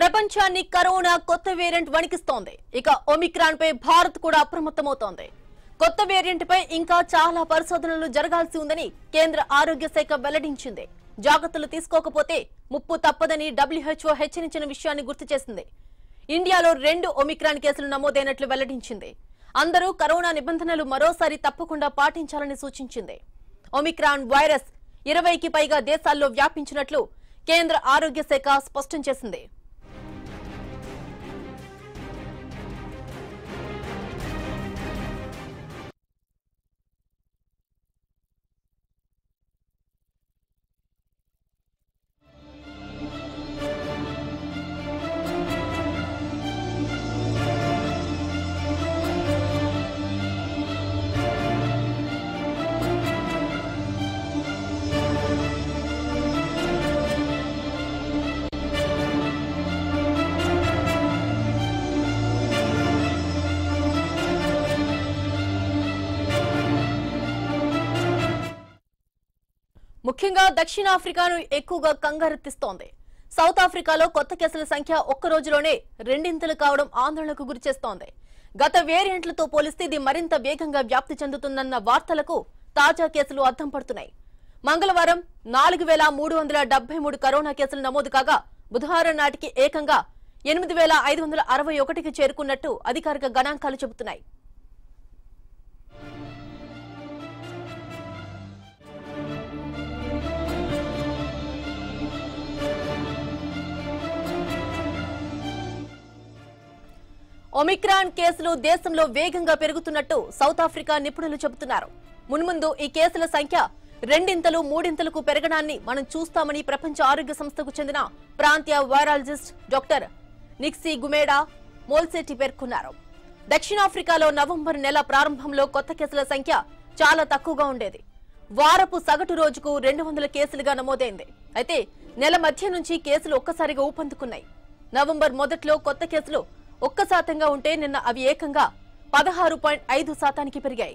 ప్రపంచాన్ని కరోనా కొత్త వేరియంట్ వణికిస్తోంది ఇక ఒమిక్రాన్ పై భారత్ కూడా అప్రమత్తమవుతోంది కొత్త వేరియంట్ పై ఇంకా చాలా పరిశోధనలు జరగాల్సి ఉందని కేంద్ర ఆరోగ్య శాఖ వెల్లడించింది జాగ్రత్తలు తీసుకోకపోతే ముప్పు తప్పదని డబ్ల్యూహెచ్ఓ హెచ్చరించిన విషయాన్ని గుర్తు చేసింది ఇండియాలో రెండు ఒమిక్రాన్ కేసులు నమోదైనట్లు వెల్లడించింది అందరూ కరోనా నిబంధనలు మరోసారి తప్పకుండా పాటించాలని సూచించింది ఒమిక్రాన్ వైరస్ ఇరవైకి పైగా దేశాల్లో వ్యాపించినట్లు కేంద్ర ఆరోగ్య శాఖ స్పష్టం చేసింది ముఖ్యంగా దక్షిణాఫ్రికాను ఎక్కువగా కంగారెత్తిస్తోంది సౌత్ ఆఫ్రికాలో కొత్త కేసుల సంఖ్య ఒక్క రోజులోనే రెండింతలు కావడం ఆందోళనకు గురిచేస్తోంది గత వేరియంట్లతో పోలిస్తే ఇది మరింత వేగంగా వ్యాప్తి చెందుతుందన్న వార్తలకు తాజా కేసులు అద్దం పడుతున్నాయి మంగళవారం నాలుగు వేల మూడు వందల డెబ్బై మూడు కరోనా కేసులు నమోదు కాగా బుధవారం నాటికి ఏకంగా ఎనిమిది వేల ఐదు వందల అరవై ఒకటికి చేరుకున్నట్టు అధికారిక గణాంకాలు చెబుతున్నాయి ఒమిక్రాన్ కేసులు దేశంలో వేగంగా పెరుగుతున్నట్టు సౌత్ ఆఫ్రికా నిపుణులు చెబుతున్నారు మున్ముందు ఈ కేసుల సంఖ్య రెండింతలు మూడింతలకు పెరగడాన్ని మనం చూస్తామని ప్రపంచ ఆరోగ్య సంస్థకు చెందిన ప్రాంతీయ వైరాలజిస్ట్ డాక్టర్ నిక్సీ గుమేడా మోల్సెట్టి పేర్కొన్నారు దక్షిణాఫ్రికాలో నవంబర్ నెల ప్రారంభంలో కొత్త కేసుల సంఖ్య చాలా తక్కువగా ఉండేది వారపు సగటు రోజుకు రెండు వందల కేసులుగా నమోదైంది అయితే నెల మధ్య నుంచి కేసులు ఒక్కసారిగా ఊపందుకున్నాయి నవంబర్ మొదట్లో కొత్త కేసులు ఒక్క శాతంగా ఉంటే నిన్న అవి ఏకంగా పదహారు పాయింట్ ఐదు శాతానికి పెరిగాయి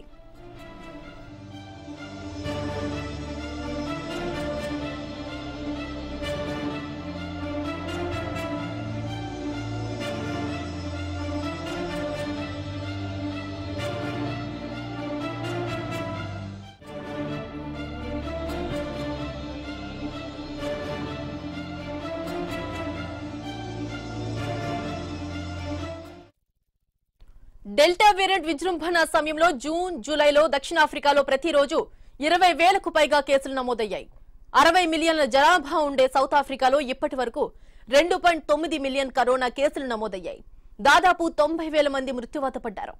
డెల్టా వేరియంట్ విజృంభణ సమయంలో జూన్ జూలైలో దక్షిణాఫ్రికాలో ప్రతిరోజు ఇరవై వేలకు పైగా కేసులు నమోదయ్యాయి అరవై మిలియన్ల జనాభా ఉండే సౌత్ ఆఫ్రికాలో ఇప్పటి వరకు రెండు పాయింట్ తొమ్మిది మిలియన్ కరోనా కేసులు నమోదయ్యాయి దాదాపు తొంభై వేల మంది మృత్యువాత పడ్డారు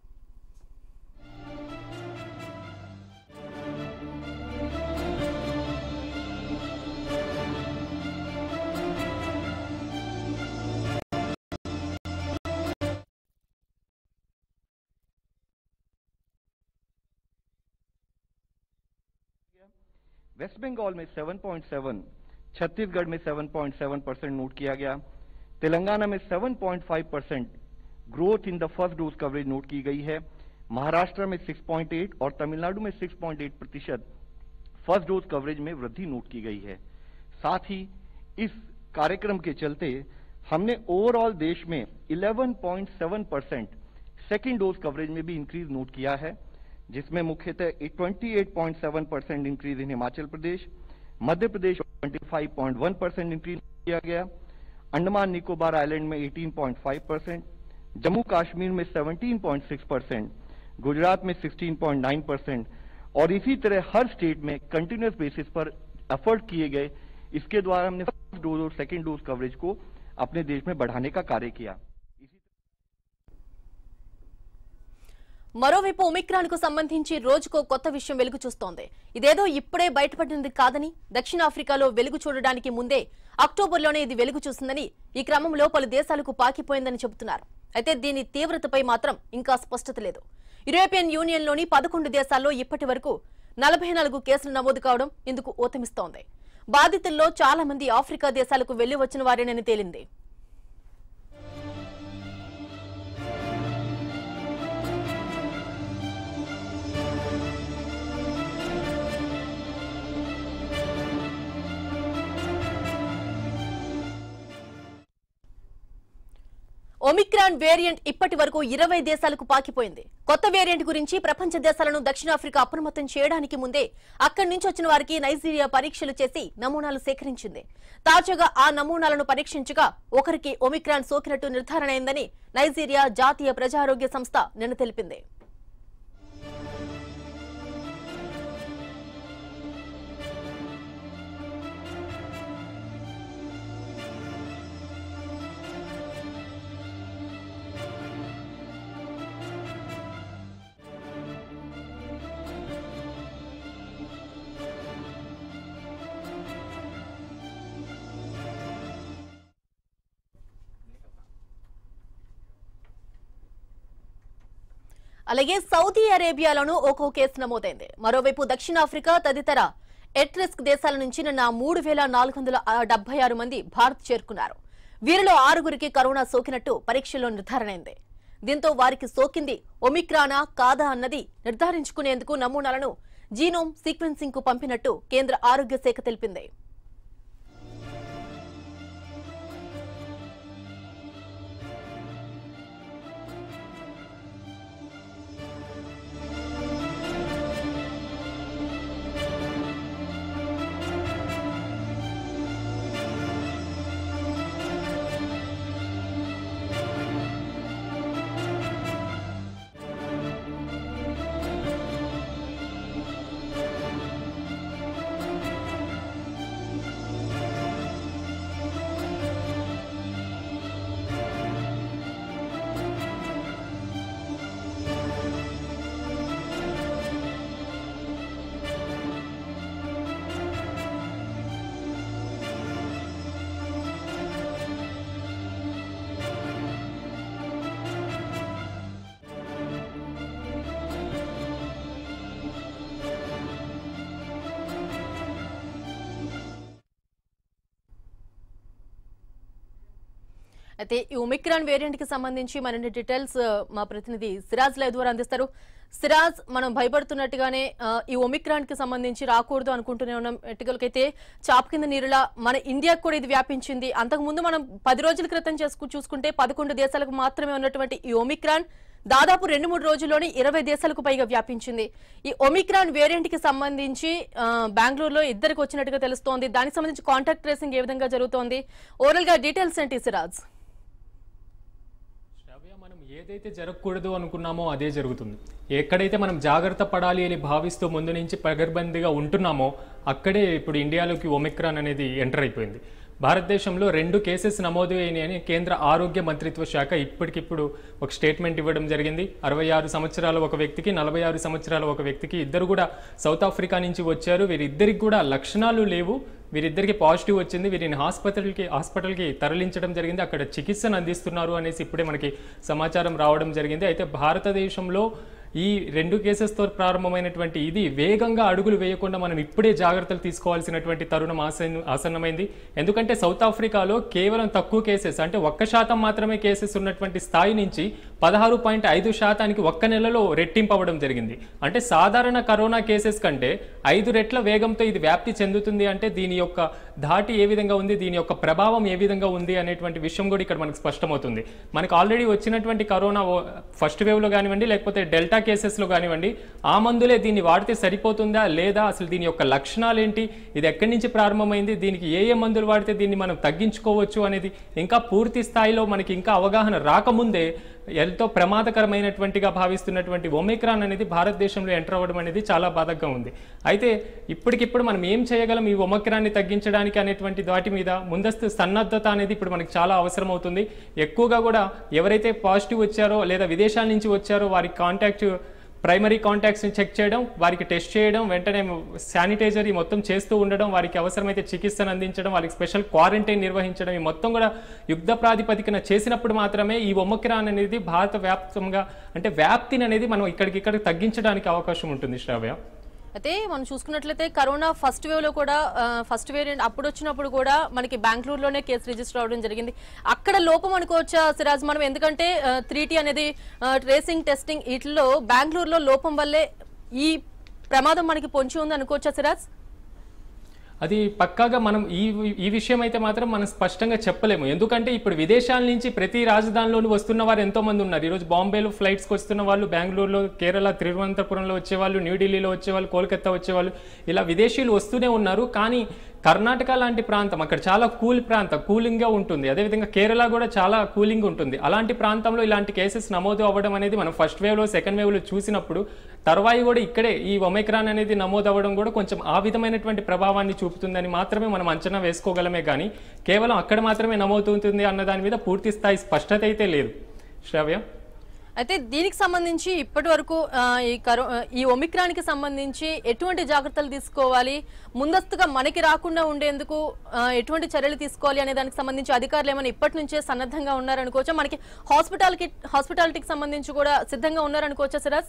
वेस्ट बंगाल में 7.7 छत्तीसगढ़ में 7.7 परसेंट नोट किया गया तेलंगाना में 7.5 percent growth in the first dose coverage note की गई है महाराष्ट्र में 6.8 और तमिलनाडु में 6.8 प्रतिशत फर्स्ट डोज कवरेज में वृद्धि नोट की गई है साथ ही इस कार्यक्रम के चलते हमने ओवरऑल देश में 11.7 परसेंट सेकेंड डोज कवरेज में भी इंक्रीज नोट किया है जिसमें मुख्यतः 28.7 percent increase in Himachal Pradesh Madhya Pradesh 25.1 percent increase किया गया अंडमान निकोबार आइलैंड में 18.5 परसेंट जम्मू कश्मीर में 17.6 परसेंट गुजरात में 16.9 परसेंट और इसी तरह हर स्टेट में कंटिन्यूस बेसिस पर एफर्ट किए गए इसके द्वारा हमने फर्स्ट डोज और सेकेंड डोज कवरेज को अपने देश में बढ़ाने का कार्य किया మరోవైపు ఒమిక్రాన్ కు సంబంధించి రోజుకో కొత్త విషయం వెలుగు చూస్తోంది ఇదేదో ఇప్పుడే బయటపడినది కాదని దక్షిణాఫ్రికాలో వెలుగు చూడడానికి ముందే అక్టోబర్లోనే ఇది వెలుగు చూసిందని ఈ క్రమంలో పలు దేశాలకు పాకిపోయిందని చెబుతున్నారు అయితే దీని తీవ్రతపై మాత్రం ఇంకా స్పష్టత లేదు యూరోపియన్ యూనియన్లోని పదకొండు దేశాల్లో ఇప్పటి వరకు నలభై నాలుగు కేసులు నమోదు కావడం ఇందుకు ఊతమిస్తోంది బాధితుల్లో చాలా మంది ఆఫ్రికా దేశాలకు వెళ్లి వచ్చిన వారేనని తేలింది ఒమిక్రాన్ వేరియంట్ ఇప్పటి వరకు ఇరవై దేశాలకు పాకిపోయింది కొత్త వేరియంట్ గురించి ప్రపంచ దేశాలను దక్షిణాఫ్రికా అప్రమత్తం చేయడానికి ముందే అక్కడి నుంచి వచ్చిన వారికి నైజీరియా పరీక్షలు చేసి నమూనాలు సేకరించింది తాజాగా ఆ నమూనాలను పరీక్షించగా ఒకరికి ఒమిక్రాన్ సోకినట్టు నిర్ధారణ అయిందని నైజీరియా జాతీయ ప్రజారోగ్య సంస్థ నిన్న తెలిపింది అలాగే సౌదీ అరేబియాలోనూ ఒక్కో కేసు నమోదైంది మరోవైపు దక్షిణాఫ్రికా తదితర ఎట్ రిస్క్ దేశాల నుంచి నిన్న మూడు వేల నాలుగు వందల డెబ్బై ఆరు మంది భారత్ చేరుకున్నారు వీరిలో ఆరుగురికి కరోనా సోకినట్టు పరీక్షల్లో నిర్ధారణ అయింది దీంతో వారికి సోకింది ఒమిక్రానా కాదా అన్నది నిర్ధారించుకునేందుకు నమూనాలను జీనోమ్ సీక్వెన్సింగ్ కు పంపినట్టు కేంద్ర ఆరోగ్య శాఖ తెలిపింది అయితే ఈ ఒమిక్రాన్ వేరియంట్ కి సంబంధించి మరిన్ని డీటెయిల్స్ ఆ, మా ప్రతినిధి సిరాజ్ లైవ్ ద్వారా అందిస్తారు సిరాజ్ మనం భయపడుతున్నట్టుగానే ఆ, ఈ ఒమిక్రాన్ కి సంబంధించి రాకూడదు అనుకుంటూనే ఉన్నాం ఎట్టుకలకైతే చాప్ కింద నీరులా మన ఇండియాకు కూడా ఇది వ్యాపించింది అంతకు ముందు మనం పది రోజుల క్రితం చేసుకు చూసుకుంటే పదకొండు దేశాలకు మాత్రమే ఉన్నటువంటి ఈ ఒమిక్రాన్ దాదాపు రెండు మూడు రోజుల్లోనే ఇరవై దేశాలకు పైగా వ్యాపించింది ఈ ఒమిక్రాన్ వేరియంట్ కి సంబంధించి ఆ, బెంగళూరులో ఇద్దరికి వచ్చినట్టుగా తెలుస్తోంది దానికి సంబంధించి కాంటాక్ట్ ట్రేసింగ్ ఏ విధంగా జరుగుతోంది ఓవరాల్ గా డీటెయిల్స్ ఏంటి సిరాజ్ శ్రావ్య మనం ఏదైతే జరగకూడదు అనుకున్నామో అదే జరుగుతుంది ఎక్కడైతే మనం జాగ్రత్త పడాలి అని భావిస్తూ ముందు నుంచి పగర్బందీగా ఉంటున్నామో అక్కడే ఇప్పుడు ఇండియాలోకి ఒమిక్రాన్ అనేది ఎంటర్ అయిపోయింది భారతదేశంలో రెండు కేసెస్ నమోదు అయినాయని కేంద్ర ఆరోగ్య మంత్రిత్వ శాఖ ఇప్పటికిప్పుడు ఒక స్టేట్మెంట్ ఇవ్వడం జరిగింది అరవై ఆరు సంవత్సరాల ఒక వ్యక్తికి నలభై ఆరు సంవత్సరాల ఒక వ్యక్తికి ఇద్దరు కూడా సౌత్ ఆఫ్రికా నుంచి వచ్చారు వీరిద్దరికి కూడా లక్షణాలు లేవు వీరిద్దరికి పాజిటివ్ వచ్చింది వీరిని హాస్పిటల్కి హాస్పిటల్కి తరలించడం జరిగింది అక్కడ చికిత్సను అందిస్తున్నారు అనేసి ఇప్పుడే మనకి సమాచారం రావడం జరిగింది అయితే భారతదేశంలో ఈ రెండు కేసెస్తో ప్రారంభమైనటువంటి ఇది వేగంగా అడుగులు వేయకుండా మనం ఇప్పుడే జాగ్రత్తలు తీసుకోవాల్సినటువంటి తరుణం ఆసన్ ఆసన్నమైంది ఎందుకంటే సౌత్ ఆఫ్రికాలో కేవలం తక్కువ కేసెస్ అంటే ఒక్క శాతం మాత్రమే కేసెస్ ఉన్నటువంటి స్థాయి నుంచి పదహారు పాయింట్ ఐదు శాతానికి ఒక్క నెలలో రెట్టింపవడం జరిగింది అంటే సాధారణ కరోనా కేసెస్ కంటే ఐదు రెట్ల వేగంతో ఇది వ్యాప్తి చెందుతుంది అంటే దీని యొక్క ధాటి ఏ విధంగా ఉంది దీని యొక్క ప్రభావం ఏ విధంగా ఉంది అనేటువంటి విషయం కూడా ఇక్కడ మనకు స్పష్టమవుతుంది మనకు ఆల్రెడీ వచ్చినటువంటి కరోనా ఓ- ఫస్ట్ వేవ్లో కానివ్వండి లేకపోతే డెల్టా కేసెస్లో కానివ్వండి ఆ మందులే దీన్ని వాడితే సరిపోతుందా లేదా అసలు దీని యొక్క లక్షణాలు ఏంటి ఇది ఎక్కడి నుంచి ప్రారంభమైంది దీనికి ఏ ఏ మందులు వాడితే దీన్ని మనం తగ్గించుకోవచ్చు అనేది ఇంకా పూర్తి స్థాయిలో మనకి ఇంకా అవగాహన రాకముందే ఎంతో ప్రమాదకరమైనటువంటిగా భావిస్తున్నటువంటి ఒమిక్రాన్ అనేది భారతదేశంలో ఎంటర్ అవ్వడం అనేది చాలా బాధగా ఉంది అయితే ఇప్పటికిప్పుడు మనం ఏం చేయగలం ఈ ఒమిక్రాన్ని తగ్గించడానికి అనేటువంటి వాటి మీద ముందస్తు సన్నద్ధత అనేది ఇప్పుడు మనకి చాలా అవసరం అవుతుంది ఎక్కువగా కూడా ఎవరైతే పాజిటివ్ వచ్చారో లేదా విదేశాల నుంచి వచ్చారో వారి కాంటాక్ట్ ప్రైమరీ కాంటాక్ట్స్ని చెక్ చేయడం వారికి టెస్ట్ చేయడం వెంటనే శానిటైజర్ ఈ మొత్తం చేస్తూ ఉండడం వారికి అవసరమైతే చికిత్సను అందించడం వారికి స్పెషల్ క్వారంటైన్ నిర్వహించడం ఈ మొత్తం కూడా యుద్ధ ప్రాతిపదికన చేసినప్పుడు మాత్రమే ఈ ఒమ్మకిరాన్ అనేది భారత వ్యాప్తంగా అంటే వ్యాప్తిని అనేది మనం ఇక్కడికి ఇక్కడ తగ్గించడానికి అవకాశం ఉంటుంది శ్రావ్య అయితే మనం చూసుకున్నట్లయితే కరోనా ఫస్ట్ వేవ్ లో కూడా ఫస్ట్ వేరియంట్ అప్పుడు వచ్చినప్పుడు కూడా మనకి బెంగళూరులోనే కేసు రిజిస్టర్ అవడం జరిగింది అక్కడ లోపం అనుకోవచ్చా సిరాజ్ మనం ఎందుకంటే త్రీ టీ అనేది ట్రేసింగ్ టెస్టింగ్ వీటిలో బెంగళూరులో లోపం వల్లే ఈ ప్రమాదం మనకి పొంచి ఉంది అనుకోవచ్చా సిరాజ్ అది పక్కాగా మనం ఈ ఈ విషయం అయితే మాత్రం మనం స్పష్టంగా చెప్పలేము ఎందుకంటే ఇప్పుడు విదేశాల నుంచి ప్రతి రాజధానిలోనూ వస్తున్న వారు ఎంతో మంది ఉన్నారు ఈరోజు బాంబేలో ఫ్లైట్స్కి వస్తున్న వాళ్ళు బెంగళూరులో కేరళ తిరువనంతపురంలో వచ్చేవాళ్ళు న్యూఢిల్లీలో వచ్చేవాళ్ళు కోల్కతా వచ్చేవాళ్ళు ఇలా విదేశీయులు వస్తూనే ఉన్నారు కానీ కర్ణాటక లాంటి ప్రాంతం అక్కడ చాలా కూల్ ప్రాంతం కూలింగ్గా ఉంటుంది అదేవిధంగా కేరళ కూడా చాలా కూలింగ్ ఉంటుంది అలాంటి ప్రాంతంలో ఇలాంటి కేసెస్ నమోదు అవ్వడం అనేది మనం ఫస్ట్ వేవ్లో సెకండ్ వేవ్లో చూసినప్పుడు తర్వాయి కూడా ఇక్కడే ఈ ఒమైక్రాన్ అనేది నమోదు అవ్వడం కూడా కొంచెం ఆ విధమైనటువంటి ప్రభావాన్ని చూపుతుందని మాత్రమే మనం అంచనా వేసుకోగలమే కానీ కేవలం అక్కడ మాత్రమే నమోదవుతుంది అన్న దాని మీద పూర్తి స్థాయి స్పష్టత అయితే లేదు శ్రావ్య అయితే దీనికి సంబంధించి ఇప్పటి వరకు ఆ, ఈ కరో ఆ, ఈ ఒమిక్రాన్కి సంబంధించి ఎటువంటి జాగ్రత్తలు తీసుకోవాలి ముందస్తుగా మనకి రాకుండా ఉండేందుకు ఆ, ఎటువంటి చర్యలు తీసుకోవాలి అనే దానికి సంబంధించి అధికారులు ఏమైనా ఇప్పటి నుంచే సన్నద్ధంగా ఉన్నారనుకోవచ్చా మనకి హాస్పిటాల్కి హాస్పిటాలిటీకి సంబంధించి కూడా సిద్ధంగా ఉన్నారనుకోవచ్చా సిరాజ్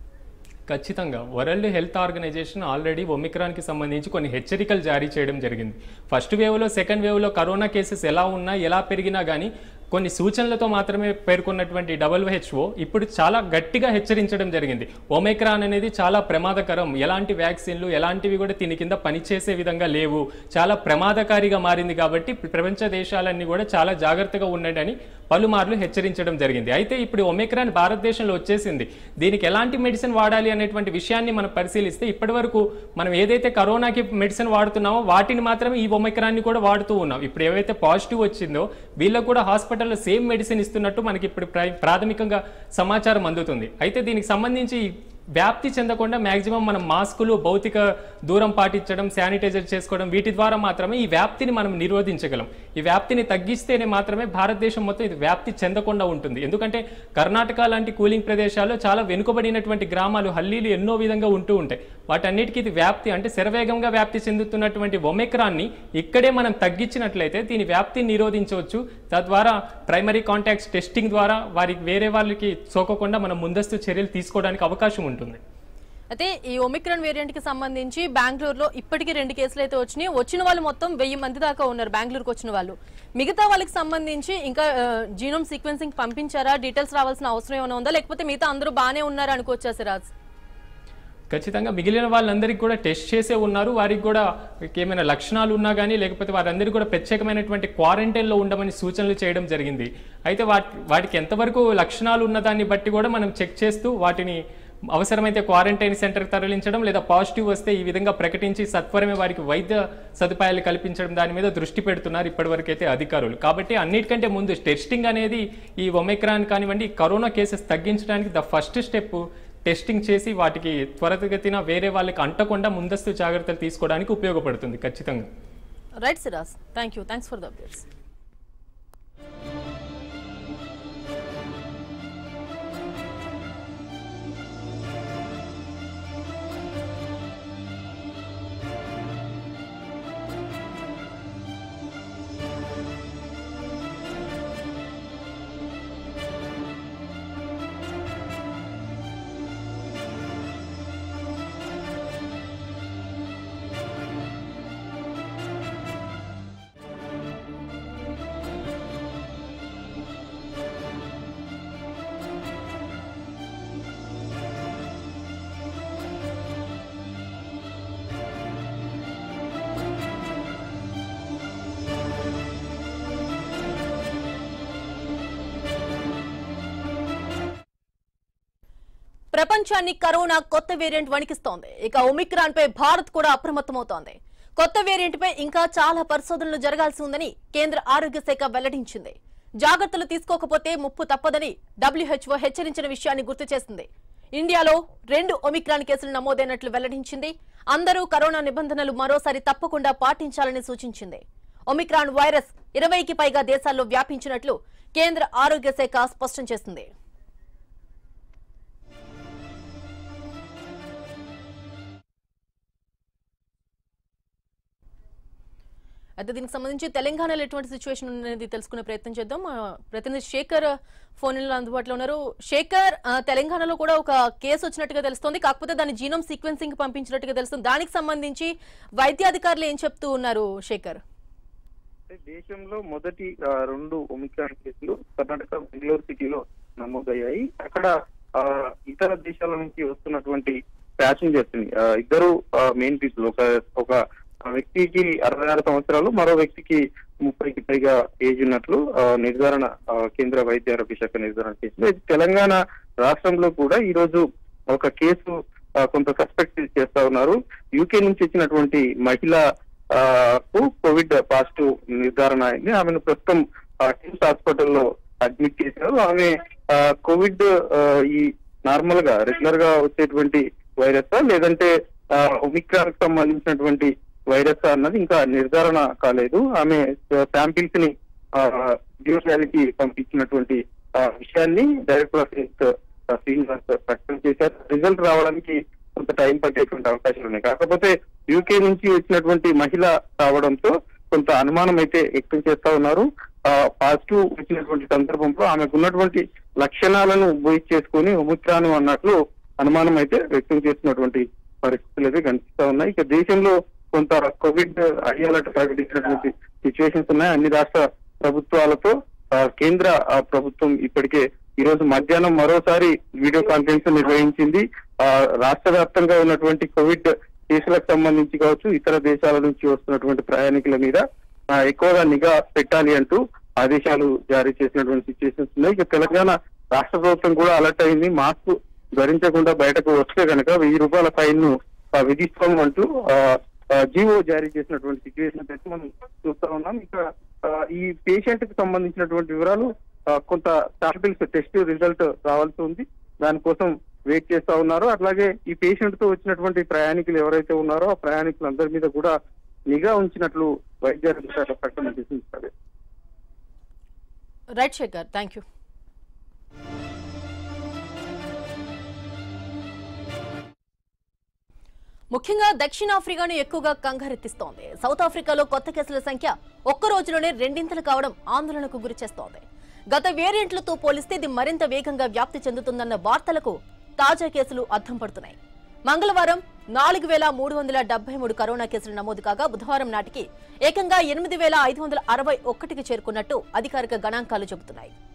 ఖచ్చితంగా వరల్డ్ హెల్త్ ఆర్గనైజేషన్ ఆల్రెడీ ఒమిక్రాన్కి సంబంధించి కొన్ని హెచ్చరికలు జారీ చేయడం జరిగింది ఫస్ట్ వేవ్లో సెకండ్ వేవ్లో కరోనా కేసెస్ ఎలా ఉన్నా ఎలా పెరిగినా కానీ కొన్ని సూచనలతో మాత్రమే పేర్కొన్నటువంటి డబ్ల్యూహెచ్ఓ ఇప్పుడు చాలా గట్టిగా హెచ్చరించడం జరిగింది ఒమైక్రాన్ అనేది చాలా ప్రమాదకరం ఎలాంటి వ్యాక్సిన్లు ఎలాంటివి కూడా దీని కింద పనిచేసే విధంగా లేవు చాలా ప్రమాదకారిగా మారింది కాబట్టి ప్రపంచ దేశాలన్నీ కూడా చాలా జాగ్రత్తగా ఉండండి అని పలుమార్లు హెచ్చరించడం జరిగింది అయితే ఇప్పుడు ఒమిక్రాన్ భారతదేశంలో వచ్చేసింది దీనికి ఎలాంటి మెడిసిన్ వాడాలి అనేటువంటి విషయాన్ని మనం పరిశీలిస్తే ఇప్పటివరకు మనం ఏదైతే కరోనాకి మెడిసిన్ వాడుతున్నామో వాటిని మాత్రమే ఈ ఒమిక్రాన్ని కూడా వాడుతూ ఉన్నాం ఇప్పుడు ఏవైతే పాజిటివ్ వచ్చిందో వీళ్ళకు కూడా హాస్పిటల్లో సేమ్ మెడిసిన్ ఇస్తున్నట్టు మనకి ఇప్పుడు ప్ర- ప్రాథమికంగా సమాచారం అందుతుంది అయితే దీనికి సంబంధించి వ్యాప్తి చెందకుండా మాక్సిమం మనం మాస్కులు భౌతిక దూరం పాటించడం శానిటైజర్ చేసుకోవడం వీటి ద్వారా మాత్రమే ఈ వ్యాప్తిని మనం నిరోధించగలం ఈ వ్యాప్తిని తగ్గిస్తేనే మాత్రమే భారతదేశం మొత్తం ఇది వ్యాప్తి చెందకుండా ఉంటుంది ఎందుకంటే కర్ణాటక లాంటి కూలింగ్ ప్రదేశాల్లో చాలా వెనుకబడినటువంటి గ్రామాలు హల్లీలు ఎన్నో విధంగా ఉంటూ ఉంటాయి వాటన్నిటికీ ఇది వ్యాప్తి అంటే శరవేగంగా వ్యాప్తి చెందుతున్నటువంటి ఒమెక్రాన్ని ఇక్కడే మనం తగ్గించినట్లయితే దీని వ్యాప్తిని నిరోధించవచ్చు తద్వారా ప్రైమరీ కాంటాక్ట్స్ టెస్టింగ్ ద్వారా వారికి వేరే వాళ్ళకి సోకకుండా మనం ముందస్తు చర్యలు తీసుకోవడానికి అవకాశం ఉంటుంది అయితే ఈ ఒమిక్రాన్ వేరియంట్ కి సంబంధించి బెంగళూరులో ఇప్పటికీ రెండు కేసులు అయితే వచ్చినాయి వచ్చిన వాళ్ళు మొత్తం వెయ్యి మంది దాకా ఉన్నారు బెంగళూరుకు వచ్చిన వాళ్ళు మిగతా వాళ్ళకి సంబంధించి ఇంకా జీనోమ్ సీక్వెన్సింగ్ పంపించారా డీటెయిల్స్ రావాల్సిన అవసరం ఏమైనా ఉందా లేకపోతే మిగతా అందరూ బాగానే ఉన్నారు అనుకోవచ్చా సిరాజ్ ఖచ్చితంగా మిగిలిన వాళ్ళందరికీ కూడా టెస్ట్ చేసే ఉన్నారు వారికి కూడా ఏమైనా లక్షణాలు ఉన్నా కానీ లేకపోతే వారందరికీ కూడా ప్రత్యేకమైనటువంటి క్వారంటైన్లో ఉండమని సూచనలు చేయడం జరిగింది అయితే వాటి వాటికి ఎంతవరకు లక్షణాలు ఉన్నదాన్ని బట్టి కూడా మనం చెక్ చేస్తూ వాటిని అవసరమైతే క్వారంటైన్ సెంటర్ తరలించడం లేదా పాజిటివ్ వస్తే ఈ విధంగా ప్రకటించి సత్వరమే వారికి వైద్య సదుపాయాలు కల్పించడం దాని మీద దృష్టి పెడుతున్నారు ఇప్పటివరకైతే అధికారులు కాబట్టి అన్నిటికంటే ముందు టెస్టింగ్ అనేది ఈ ఒమైక్రాన్ కానివ్వండి ఈ కరోనా కేసెస్ తగ్గించడానికి ద ఫస్ట్ స్టెప్ టెస్టింగ్ చేసి వాటికి త్వరగతిన వేరే వాళ్ళకి అంటకుండా ముందస్తు జాగ్రత్తలు తీసుకోవడానికి ఉపయోగపడుతుంది ఖచ్చితంగా right Siraj thank you thanks for the updates ప్రపంచాన్ని కరోనా కొత్త వేరియంట్ వణికిస్తోంది ఇక ఒమిక్రాన్ పై భారత్ కూడా అప్రమత్తమవుతోంది కొత్త వేరియంట్ పై ఇంకా చాలా పరిశోధనలు జరగాల్సి ఉందని కేంద్ర ఆరోగ్య శాఖ వెల్లడించింది జాగ్రత్తలు తీసుకోకపోతే ముప్పు తప్పదని డబ్ల్యూహెచ్ఓ హెచ్చరించిన విషయాన్ని గుర్తు చేసింది ఇండియాలో రెండు ఒమిక్రాన్ కేసులు నమోదైనట్లు వెల్లడించింది అందరూ కరోనా నిబంధనలు మరోసారి తప్పకుండా పాటించాలని సూచించింది ఒమిక్రాన్ వైరస్ ఇరవైకి పైగా దేశాల్లో వ్యాపించినట్లు కేంద్ర ఆరోగ్య శాఖ స్పష్టం చేసింది అయితే దీనికి సంబంధించి తెలంగాణలో ఎటువంటి సిచ్యువేషన్ అనేది తెలుసుకునే ప్రయత్నం చేద్దాం ఆ, ప్రతినిధి శేఖర్ ఫోన్ లో అందుబాటులో ఉన్నారు శేఖర్ ఆ, తెలంగాణలో కూడా ఒక కేసు వచ్చినట్టుగా తెలుస్తోంది కాకపోతే దాని జీనోమ్ సీక్వెన్సింగ్ పంపించినట్టుగా తెలుస్తుంది దానికి సంబంధించి వైద్యాధికారులు ఏం చెప్తూ ఉన్నారు శేఖర్ అంటే దేశంలో మొదటి ఆ, రెండు ఒమిక్రాన్ కేసులు కర్ణాటక బెంగళూరు సిటీలో నమోదయ్యాయి అక్కడ ఆ, ఇతర దేశాల నుంచి వస్తున్నటువంటి ప్యాసింజర్స్ ని ఆ, ఇద్దరు మెయిన్ పీపుల్ ఒక ఒక ఆ వ్యక్తికి అరవై ఆరు సంవత్సరాలు మరో వ్యక్తికి ముప్పైకి పైగా ఏజ్ ఉన్నట్లు ఆ, నిర్ధారణ ఆ, కేంద్ర వైద్య ఆరోగ్య శాఖ నిర్ధారణ చేసింది అయితే తెలంగాణ రాష్ట్రంలో కూడా ఈ రోజు ఒక కేసు ఆ, కొంత సస్పెక్ట్ చేస్తా ఉన్నారు యూకే నుంచి వచ్చినటువంటి మహిళ ఆ, కు కోవిడ్ పాజిటివ్ నిర్ధారణ అయింది ఆమెను ప్రస్తుతం ఆ, కిమ్స్ హాస్పిటల్లో అడ్మిట్ చేశారు ఆమె ఆ, కోవిడ్ ఆ, ఈ నార్మల్ గా రెగ్యులర్ గా వచ్చేటువంటి వైరస్ లేదంటే ఆ, ఒమిక్రాన్ కు సంబంధించినటువంటి వైరస్ అన్నది ఇంకా నిర్ధారణ కాలేదు ఆమె శాంపిల్స్ ని కి పంపించినటువంటి ఆ, విషయాన్ని డైరెక్టర్ ఆఫ్ హెల్త్ ఆ, శ్రీనివాస్ ప్రకటన చేశారు రిజల్ట్ రావడానికి కొంత టైం పట్టేటువంటి అవకాశాలు ఉన్నాయి కాకపోతే యూకే నుంచి వచ్చినటువంటి మహిళ రావడంతో కొంత అనుమానం అయితే వ్యక్తం చేస్తా ఉన్నారు పాజిటివ్ వచ్చినటువంటి సందర్భంలో ఆమెకు ఉన్నటువంటి లక్షణాలను బోయి చేసుకుని ఒమిక్రాను అన్నట్లు అనుమానం అయితే వ్యక్తం చేస్తున్నటువంటి పరిస్థితులు అయితే కనిపిస్తా ఉన్నాయి ఇక దేశంలో కొంత కోవిడ్ అడియాలట ప్రకటించినటువంటి సిచ్యువేషన్స్ ఉన్నాయి అన్ని రాష్ట్ర ప్రభుత్వాలతో ఆ, కేంద్ర ఆ, ప్రభుత్వం ఇప్పటికే ఈ రోజు మధ్యాహ్నం మరోసారి వీడియో కాన్ఫరెన్స్ నిర్వహించింది ఆ, రాష్ట్ర వ్యాప్తంగా ఉన్నటువంటి కోవిడ్ కేసులకు సంబంధించి కావచ్చు ఇతర దేశాల నుంచి వస్తున్నటువంటి ప్రయాణికుల మీద ఆ, ఎక్కువగా నిఘా పెట్టాలి అంటూ ఆదేశాలు జారీ చేసినటువంటి సిచ్యువేషన్స్ ఉన్నాయి ఇక తెలంగాణ రాష్ట్ర ప్రభుత్వం కూడా అలర్ట్ అయింది మాస్క్ ధరించకుండా బయటకు వస్తే కనుక వెయ్యి రూపాయల ఫైన్ ను ఆ, విధిస్తాము అంటూ ఆ, ఆ, జీవో జారీ చేసినటువంటి సిచ్యువేషన్ అయితే మనం చూస్తా ఉన్నాం ఇక ఆ, ఈ పేషెంట్ కి సంబంధించినటువంటి వివరాలు ఆ, కొంత శాంపిల్స్ టెస్ట్ రిజల్ట్ రావాల్సి ఉంది దానికోసం వెయిట్ చేస్తా ఉన్నారు అట్లాగే ఈ పేషెంట్ తో వచ్చినటువంటి ప్రయాణికులు ఎవరైతే ఉన్నారో ఆ ప్రయాణికులందరి మీద కూడా నిఘా ఉంచినట్లు వైద్య ఆరోగ్య శాఖ ప్రకటన చేసింది సరే రైట్ శేఖర్ థ్యాంక్ యూ ముఖ్యంగా దక్షిణాఫ్రికాను ఎక్కువగా కంగారెత్తిస్తోంది సౌత్ ఆఫ్రికాలో కొత్త కేసుల సంఖ్య ఒక్క రోజులోనే రెండింతలు కావడం ఆందోళనకు గురిచేస్తోంది గత వేరియంట్లతో పోలిస్తే ఇది మరింత వేగంగా వ్యాప్తి చెందుతుందన్న వార్తలకు తాజా కేసులు అద్దం పడుతున్నాయి మంగళవారం నాలుగు వేల మూడు వందల డెబ్బై మూడు కరోనా కేసులు నమోదు కాగా బుధవారం నాటికి ఏకంగా ఎనిమిది వేల ఐదు వందల అరవై ఒక్కటికి చేరుకున్నట్టు అధికారిక గణాంకాలు చెబుతున్నాయి